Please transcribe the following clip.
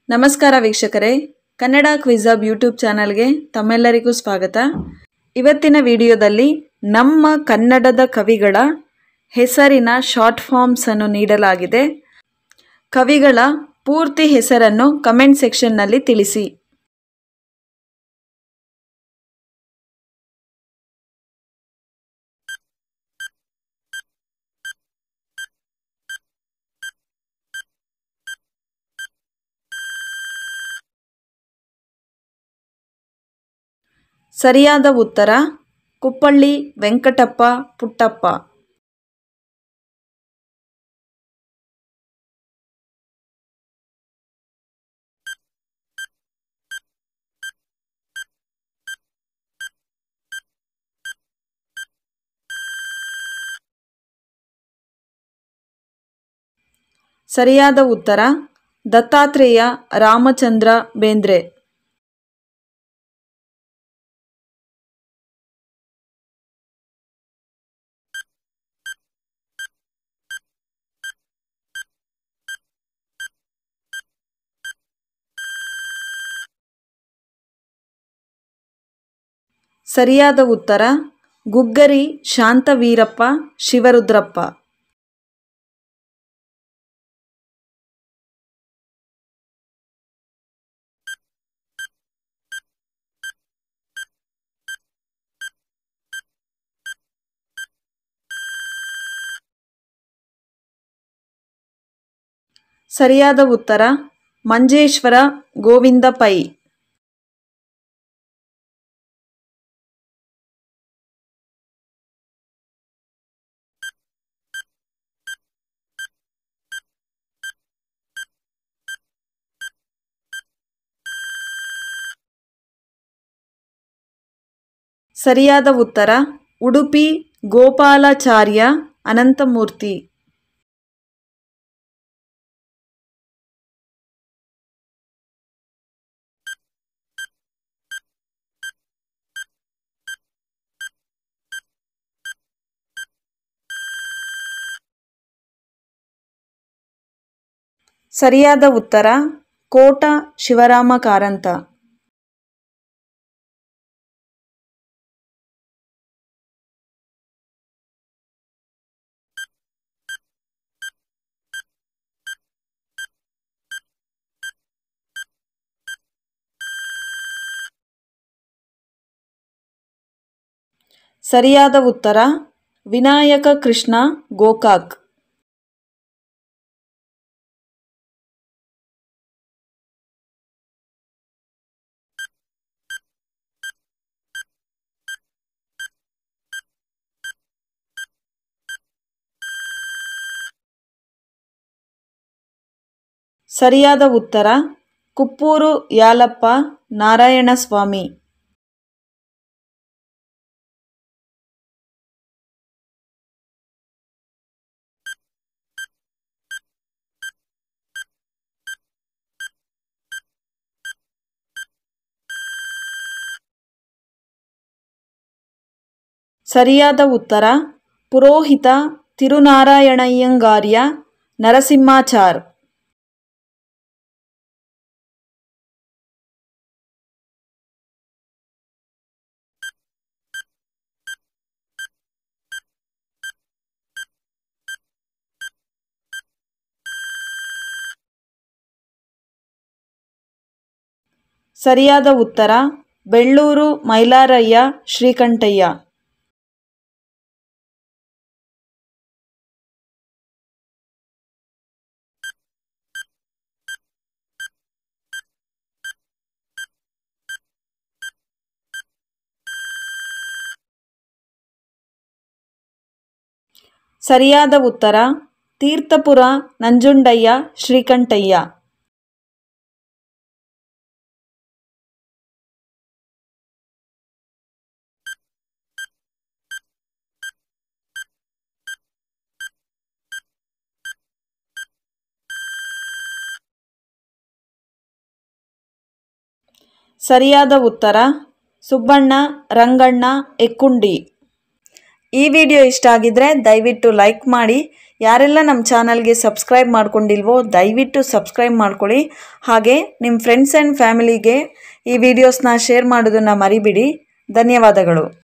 ನಮಸ್ಕಾರ ವೀಕ್ಷಕರೇ ಕನ್ನಡ ಕ್ವಿಝಬ್ ಯೂಟ್ಯೂಬ್ ಚಾನಲ್ಗೆ ತಮ್ಮೆಲ್ಲರಿಗೂ ಸ್ವಾಗತ ಇವತ್ತಿನ ವಿಡಿಯೋದಲ್ಲಿ ನಮ್ಮ ಕನ್ನಡದ ಕವಿಗಳ ಹೆಸರಿನ ಶಾರ್ಟ್ ಫಾರ್ಮ್ಸ್ ಅನ್ನು ನೀಡಲಾಗಿದೆ ಕವಿಗಳ ಪೂರ್ತಿ ಹೆಸರನ್ನು ಕಮೆಂಟ್ ಸೆಕ್ಷನ್ನಲ್ಲಿ ತಿಳಿಸಿ ಸರಿಯಾದ ಉತ್ತರ ಕುಪ್ಪಳ್ಳಿ ವೆಂಕಟಪ್ಪ ಪುಟ್ಟಪ್ಪ ಸರಿಯಾದ ಉತ್ತರ ದತ್ತಾತ್ರೇಯ ರಾಮಚಂದ್ರ ಬೇಂದ್ರೆ ಸರಿಯಾದ ಉತ್ತರ ಗುಗ್ಗರಿ ಶಾಂತವೀರಪ್ಪ ಶಿವರುದ್ರಪ್ಪ ಸರಿಯಾದ ಉತ್ತರ ಮಂಜೇಶ್ವರ ಗೋವಿಂದ ಪೈ ಸರಿಯಾದ ಉತ್ತರ ಉಡುಪಿ ಗೋಪಾಲಾಚಾರ್ಯ ಅನಂತಮೂರ್ತಿ ಸರಿಯಾದ ಉತ್ತರ ಕೋಟ ಶಿವರಾಮ ಕಾರಂತ ಸರಿಯಾದ ಉತ್ತರ ವಿನಾಯಕ ಕೃಷ್ಣ ಗೋಕಾಕ್ ಸರಿಯಾದ ಉತ್ತರ ಕುಪ್ಪೂರು ಯಾಲಪ್ಪ ನಾರಾಯಣಸ್ವಾಮಿ ಸರಿಯಾದ ಉತ್ತರ ಪುರೋಹಿತ ತಿರುನಾರಾಯಣಯ್ಯಂಗಾರ್ಯ ನರಸಿಂಹಾಚಾರ್ ಸರಿಯಾದ ಉತ್ತರ ಬೆಳ್ಳೂರು ಮೈಲಾರಯ್ಯ ಶ್ರೀಕಂಠಯ್ಯ ಸರಿಯಾದ ಉತ್ತರ ತೀರ್ಥಪುರ ನಂಜುಂಡಯ್ಯ ಶ್ರೀಕಂಠಯ್ಯ ಸರಿಯಾದ ಉತ್ತರ ಸುಬ್ಬಣ್ಣ ರಂಗಣ್ಣ ಎಕ್ಕುಂಡಿ ಈ ವಿಡಿಯೋ ಇಷ್ಟ ಆಗಿದ್ರೆ ದಯವಿಟ್ಟು ಲೈಕ್ ಮಾಡಿ ಯಾರೆಲ್ಲ ನಮ್ಮ ಚಾನಲ್ಗೆ ಸಬ್ಸ್ಕ್ರೈಬ್ ಮಾಡ್ಕೊಂಡಿಲ್ವೋ ದಯವಿಟ್ಟು ಸಬ್ಸ್ಕ್ರೈಬ್ ಮಾಡ್ಕೊಳ್ಳಿ ಹಾಗೆ ನಿಮ್ಮ ಫ್ರೆಂಡ್ಸ್ ಆ್ಯಂಡ್ ಫ್ಯಾಮಿಲಿಗೆ ಈ ವಿಡಿಯೋಸ್ನ ಶೇರ್ ಮಾಡೋದನ್ನು ಮರಿಬಿಡಿ ಧನ್ಯವಾದಗಳು